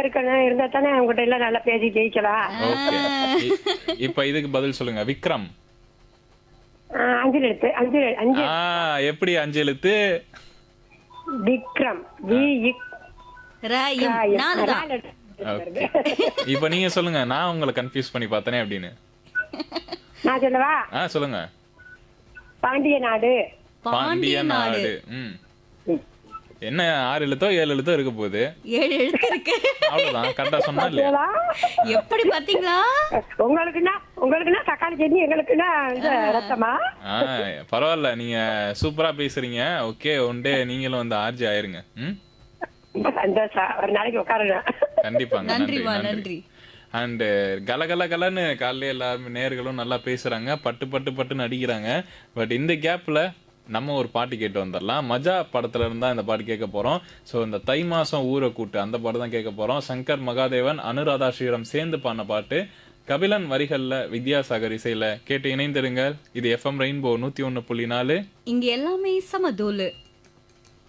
இருக்கணும் இருந்தா தானே உங்ககிட்ட எல்லாம் நல்லா பேசி ஜெயிக்கலாம் ஓகே இப்ப இதுக்கு பதில் சொல்லுங்க விக்ரம் ஆ, அஞ்சு எழுத்து அஞ்சு அஞ்சு ஆ எப்படி அஞ்சு எழுத்து விக்ரம் வி இக் ராயம் நாலு தான் நாலு எழுத்து. ஓகே இப்ப நீங்க சொல்லுங்க நான் உங்களை கன்ஃபியூஸ் பண்ணி பார்த்தனே அப்படின்னு நான் சொல்லவா ஆ சொல்லுங்க பாண்டிய நாடு பாண்டிய நாடு ம் என்ன ஆறு எழுத்தோ ஏழு எழுத்தோ இருக்க போகுது ஏழு எழுத்து இருக்கு அவ்வளவுதான் கரெக்டா சொன்னா இல்லையா ஏவா? எப்படி பாத்தீங்களா உங்களுக்குன்னா உங்களுக்குன்னா தக்காளி சட்னி எங்களுக்குன்னா இந்த ரசமா ஆ பரவாயில்ல நீங்க சூப்பரா பேசுறீங்க ஓகே ஒன் டே நீங்களும் வந்து ஆர்ஜி ஆயிருங்க ம் ரொம்ப சந்தோஷம் ஒரு நாளைக்கு உட்காருங்க கண்டிப்பாங்க நன்றி நன்றிமா நன்றி நன்றி அண்டு கல கல கலன்னு காலையில எல்லாருமே நேர்களும் நல்லா பேசுறாங்க பட்டு பட்டு பட்டுன்னு அடிக்கிறாங்க பட் இந்த கேப்ல நம்ம ஒரு பாட்டு கேட்டு வந்துடலாம் மஜா படத்துல இருந்தா இந்த பாட்டு கேட்க போறோம் ஸோ இந்த தை மாசம் ஊரை கூட்டு அந்த பாட்டு தான் கேட்க போறோம் சங்கர் மகாதேவன் அனுராதா ஸ்ரீரம் சேர்ந்து பாடின பாட்டு கபிலன் வரிகள்ல வித்யாசாகர் இசையில கேட்டு இணைந்திருங்கள் இது எஃப்எம் ரெயின்போ நூத்தி ஒன்னு புள்ளி நாலு இங்க எல்லாமே சமதோலு